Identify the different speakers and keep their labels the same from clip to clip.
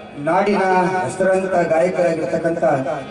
Speaker 1: ನಾಡಿನ ಹೆಸರಾಂತ ಗಾಯಕರಾಗಿರ್ತಕ್ಕಂಥ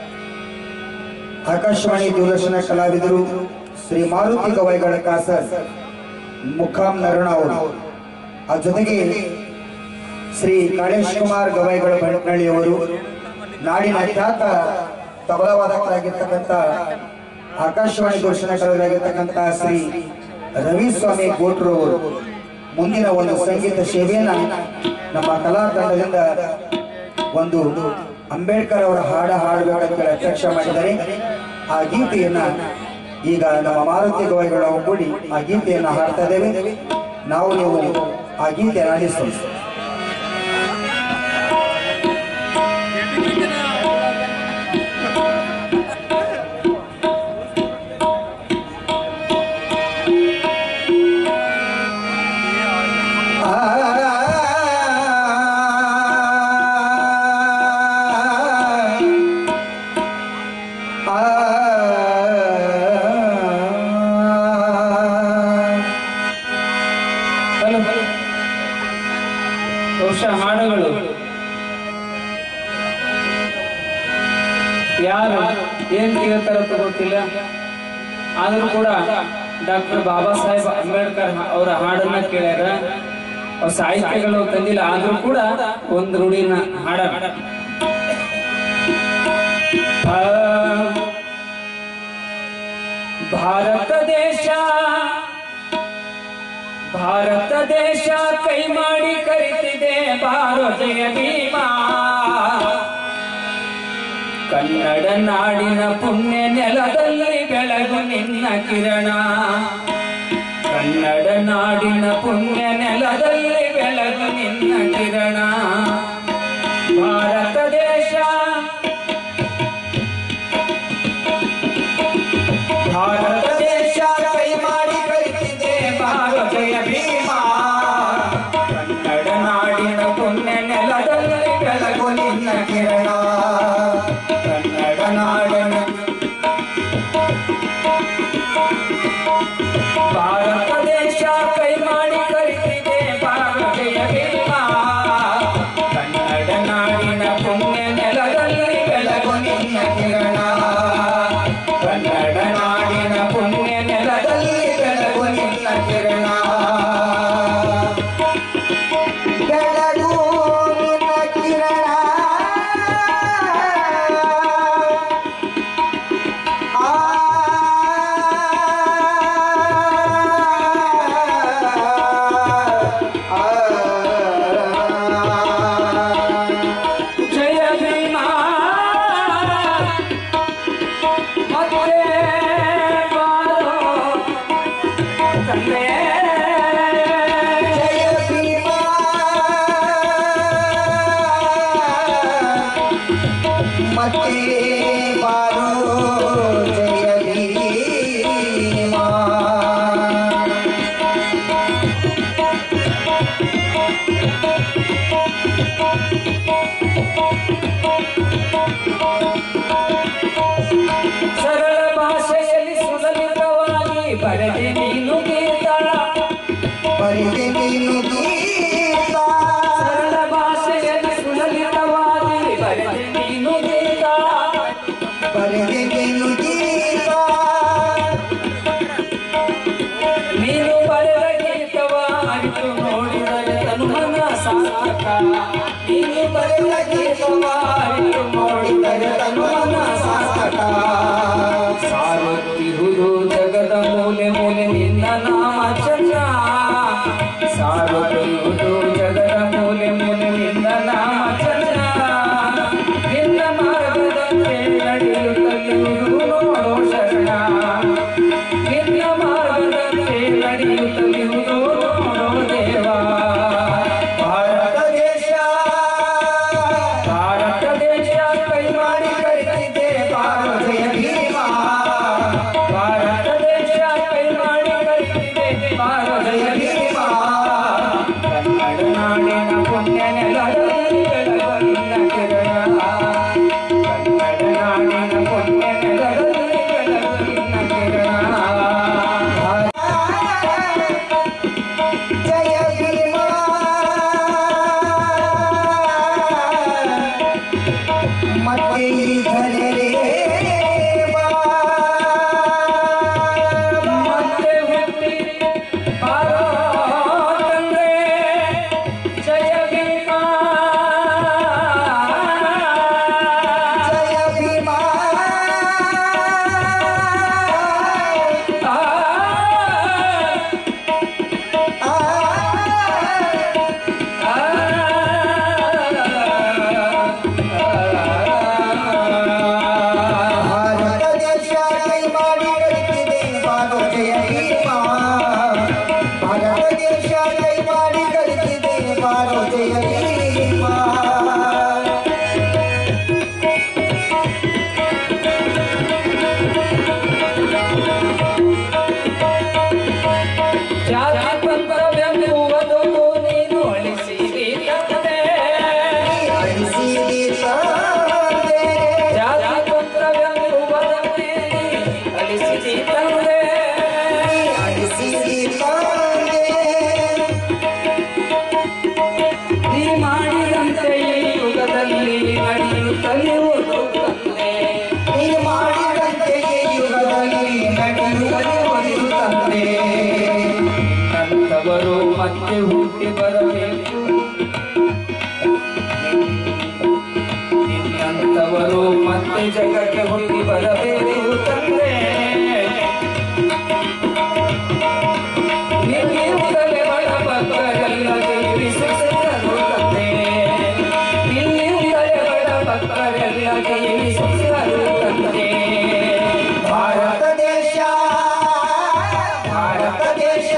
Speaker 1: ಆಕಾಶವಾಣಿ ದೂರದರ್ಶನ ಕಲಾವಿದರು ಶ್ರೀ ಮಾರುತಿ ಗವಾಯಿಗಳ ಕಾಸರ್ ಮುಖಾಂ ನರಣ ಅವರು ಆ ಜೊತೆಗೆ ಶ್ರೀ ಕಾಳೇಶ್ ಕುಮಾರ್ ಗವಾಯಿಗಳ ಬಂಟ್ನಳ್ಳಿಯವರು ನಾಡಿನ ಖ್ಯಾತ ತಬಲವಾದಕರಾಗಿರ್ತಕ್ಕಂಥ ಆಕಾಶವಾಣಿ ದೂರದರ್ಶನ ಕಲಾವಿದರಾಗಿರ್ತಕ್ಕಂಥ ಶ್ರೀ ರವಿಸ್ವಾಮಿ ಗೋಟ್ರು ಅವರು ಮುಂದಿನ ಒಂದು ಸಂಗೀತ ಸೇವೆಯನ್ನ ನಮ್ಮ ಕಲಾ ತಂಡದಿಂದ ಒಂದು ಅಂಬೇಡ್ಕರ್ ಅವರ ಹಾಡ ಹಾಡಬೇಕಂತ ಅಧ್ಯಕ್ಷ ಮಾಡಿದ್ದಾರೆ ಆ ಗೀತೆಯನ್ನ ಈಗ ನಮ್ಮ ಮಾರುತಿ ಗವಾಯಿಗಳ ಒಗ್ಗೂಡಿ ಆ ಗೀತೆಯನ್ನ ಹಾಡ್ತಾ ಇದ್ದೇವೆ ನಾವು ನೀವು ಆ ಗೀತೆ ಆಲಿಸೋಣ
Speaker 2: ಹಲೋ ಬಹುಶಃ ಹಾಡುಗಳು ಯಾರು ಏನ್ ಕೇಳ್ತಾರಂತ ಗೊತ್ತಿಲ್ಲ ಆದ್ರೂ ಕೂಡ ಡಾಕ್ಟರ್ ಬಾಬಾ ಸಾಹೇಬ್ ಅಂಬೇಡ್ಕರ್ ಅವರ ಹಾಡನ್ನ ಕೇಳ್ಯಾರ ಅವ್ರ ಸಾಹಿತ್ಯಗಳು ತಂದಿಲ್ಲ ಆದ್ರೂ ಕೂಡ ಒಂದು ರೂಢಿನ ಹಾಡ ಭಾರತ ದೇಶ ಭಾರತ ದೇಶ ಕೈ ಮಾಡಿ ಕರಿತಿದೆ ಬಾರೋ ಜಯ ಭೀಮಾ ಕನ್ನಡ ನಾಡಿನ ಪುಣ್ಯ ನೆಲದಲ್ಲಿ ಬೆಳಗು ನಿನ್ನ ಕಿರಣ ಕನ್ನಡ ನಾಡಿನ ಪುಣ್ಯ ನೆಲದಲ್ಲಿ ಬೆಳಗು ನಿನ್ನ ಕಿರಣ ಭಾರತ ದೇಶ ಭಾರತ ದೇಶ ಕೈ ಮಾಡಿ ಕರಿತಿದೆ ಬಾರೋ ಜಯ ಭೀಮಾ ಕನ್ನಡ ನಾಡಿನ ಪುಣ್ಯ ನೆಲದಲ್ಲಿ ಬೆಳಗು ನಿನ್ನ ಕಿರಣ ಕನ್ನಡ ನಾಡಿನ ಭಾರತ ದೇಶ ಕೈ ಮಾಡಿ ಕರಿತಿದೆ ಬಾರೋ ಜಯ ಭೀಮಾ ಕನ್ನಡ ನಾಡಿನ ಪುಣ್ಯ ನೆಲದಲ್ಲಿ ಬೆಳಗು ನಿನ್ನ ಕಿರಣ ಕನ್ನಡ ನಾಡಿನ ಪುಣ್ಯ ನೆಲದಲ್ಲಿ ಬೆಳಗು ನಿನ್ನ ಕಿರಣ
Speaker 1: ಬೆಳಗು ನಿನ್ನ ಕಿರಣ ಆ
Speaker 2: ಜಯ ಭೀಮಾ ಮತ್ತೆ ಬಾರೋ ತಂದೆ
Speaker 1: ಜಯ ಭೀಮಾ ಮತ್ತೆ ಬಾರೋ ಜಯ ಭೀಮಾ
Speaker 2: ಸರಳ ಭಾಷೆಯಲ್ಲಿ ಸುಲಲಿತವಾಗಿ ಬರೆದೆ ನೀನು ಗೀತ
Speaker 1: ಬರಿದೆ ನೀನು ಗೀತ
Speaker 2: ಸರಳ ಭಾಷೆಯಲ್ಲಿ ಸುಲಲಿತವಾಗಿ ಬರೆದೆ ನೀನು ಗೀತ
Speaker 1: ಬರಿದೆ ನೀನು ಗೀತ
Speaker 2: ನೀನು ಬರೆದ ಗೀತವ ಅರಿತು ನೋಡಿದರೆ ತನುಮನ ಸಾರ್ಥಕ ನೀನು ಬರೆದ ಗೀತವ ಅರಿತು ನೋಡಿದರೆ ತನುಮನ ಸಾರ್ಥಕ ಸಾರುತ್ತಿರುವುದು ಜಗದ ಮೂಲೆ ಮೂಲೆ ನಿನ್ನ ನಾಮ ಚಂದ ಸಾರುತ್ತಿರುವುದು ಜಗದ ಮೂಲೆ ಮೂಲೆ ನಿನ್ನ ನಾಮ ಚಂದ ನಿನ್ನ ಮಾರ್ಗದಂತೆ ನಡೆಯುತ್ತಲಿರುವುದು ನೋಡೋ ಶರಣ ನಿನ್ನ ಮಾರ್ಗದಂತೆ ನಡೆಯುತ್ತಲಿರುವುದು ನೋಡೋ ದೇವ ಭಾರತ ದೇಶ ಭಾರತ ದೇಶ ಕೈ ಮಾಡಿ ಕರೆದಿದೆ ಬಾರೋ ಜಯ ಭೀಮಾ ಭಾರತ ದೇಶ ಕೈ ಮಾಡಿ ಕರೆದಿದೆ ಬಾರೋ ಜಯ ಭೀಮಾ ಕನ್ನಡ ನಾಡಿನ ಪುಣ್ಯ ನೆಲದಲ್ಲಿ ಒಲಿಯುವುದು ತಂದೆ
Speaker 1: ನೀ ಮಾಡಿದಂತೆಯೇ ಯುಗದಲ್ಲಿ ನಡೆಯುವಲ್ಲಿ ತಂದೆ
Speaker 2: ನನ್ನವರು ಮತ್ತೆ ಹುಟ್ಟಿ ಬರಬೇಕು ನಿನ್ನಂತವರು ಮತ್ತೆ ಜಗಕ್ಕೆ ಹುಟ್ಟಿ ಬರಬೇಕು ತಂದೆ ನಿನ್ನಿಂದಲೇ ಬಡ ಭಕ್ತರೆಲ್ಲ ಜೀವಿಸಿದರು ತಂದೆ ನಿನ್ನಿಂದಲೇ ಬಡ ಭಕ್ತರೆಲ್ಲ ಜೀವಿಸಿದರು ತಂದೆ
Speaker 1: ಭಾರತ ದೇಶ ಭಾರತ ದೇಶ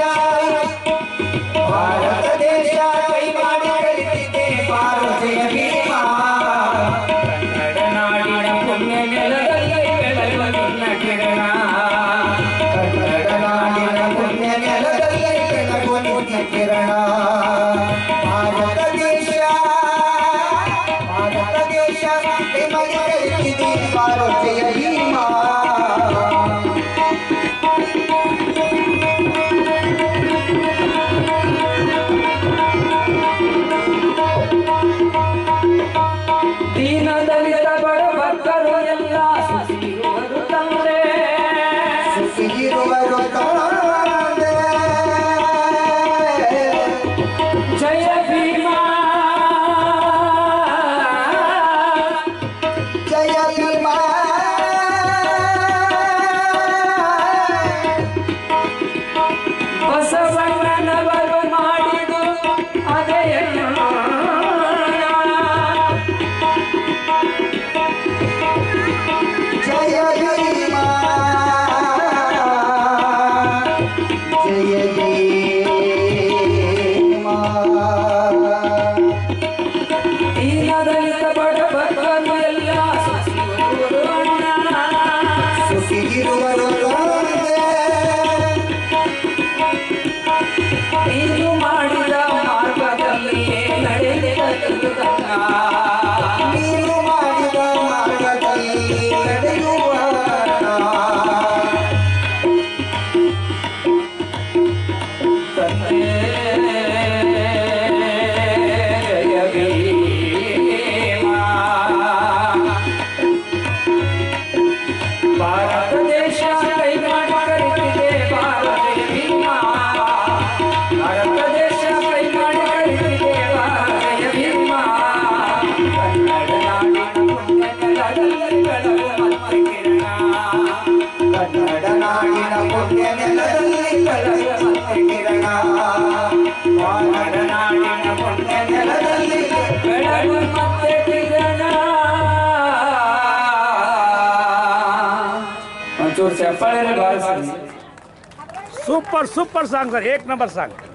Speaker 1: ಭಾರತ ದೇಶ ಕೈ ಮಾಡಿ ಕಲಿತಿದ್ದೆ ಭಾರತೀಯ ಭೀಮ
Speaker 2: ಕನ್ನಡ ನಾಡಿನ ಪುಣ್ಯ ನೆಲದಲ್ಲಿ ಬೆಳೆಯುವ ನಿನ್ನ ಕಿರಣ
Speaker 1: ಕನ್ನಡ ನಾಡಿನ ಪುಣ್ಯ ನೆಲದಲ್ಲಿ ಬೆಳಗುವ ನಿತ್ಯ ಕಿರಣ ಭಾರತ ದೇಶ ಭಾರತ ದೇಶ ಕೈ ಮಾಡಿ ಕಲಿತಿದ್ದೆ ಭಾರತೀಯ ಭೀಮ
Speaker 2: ದೀನ ದಲಿತ ಬಡ ಭಕ್ತರು ಎಲ್ಲ ಸುಖಿರುವರು ತಂದೆ
Speaker 1: ಸುಖಿರುವರು ತಂದೆ
Speaker 2: ಜಯ ಭೀಮ
Speaker 1: ಜಯ ಭೀಮ
Speaker 2: ಬಸವಣ್ಣನವರು ಮಾಡಿದು ಅದೇ
Speaker 1: ಜಯ ಭೀಮ ಜಯ ಭೀಮ
Speaker 2: ದೀನ ದಲಿತ ಬಡ ಭಕ್ತರು ಎಲ್ಲ ಸುಖಿರುವರು ಅಣ್ಣ
Speaker 1: ಸುಖಿರುವರು ತಂದೆ
Speaker 2: ನೀನು ಮಾಡಿದ ಮಾರ್ಗದಲ್ಲಿಯೇ ನಡೆದಿರಲು ತನ್ನ
Speaker 1: ನೀನು ಮಾಡಿದ ಮಾರ್ಗದಲ್ಲಿ ನಡೆಯುವ
Speaker 2: ತಂದೆ ಜಯ ಭೀಮ. ಭಾರತ ದೇಶ ಕೈ ಮಾಡಿ ಕರೆದಿದೆ ಭಾರತ ಭೀಮ ಭಾರತ ದೇಶ ಕೈ ಮಾಡಿ ಕರೆದಿದೆ ಭಾರತ ಭೀಮ ಕನ್ನಡ ನಾಡಿನ ಪುಣ್ಯ ನೆಲದಲ್ಲಿ ಬೆಳಗುವ ಮತ್ತೆ ಕಿರಣ
Speaker 1: ಕನ್ನಡ ನಾಡಿನ ಪುಣ್ಯ ನೆಲದಲ್ಲಿ ಬೆಳಗುವ ಮತ್ತೆ ಕಿರಣ ಕನ್ನಡ ನಾಡಿನ ಪುಣ್ಯ ನೆಲದಲ್ಲಿ
Speaker 2: ಬೆಳಗು ಮತ್ತೆ ಕಿರಣ ಒಂಚೂರು ಚಪ್ಪಾಳೆ ಬಾರಿಸಿ
Speaker 3: सुपर सुपर सॉन्ग सर एक नंबर सॉन्ग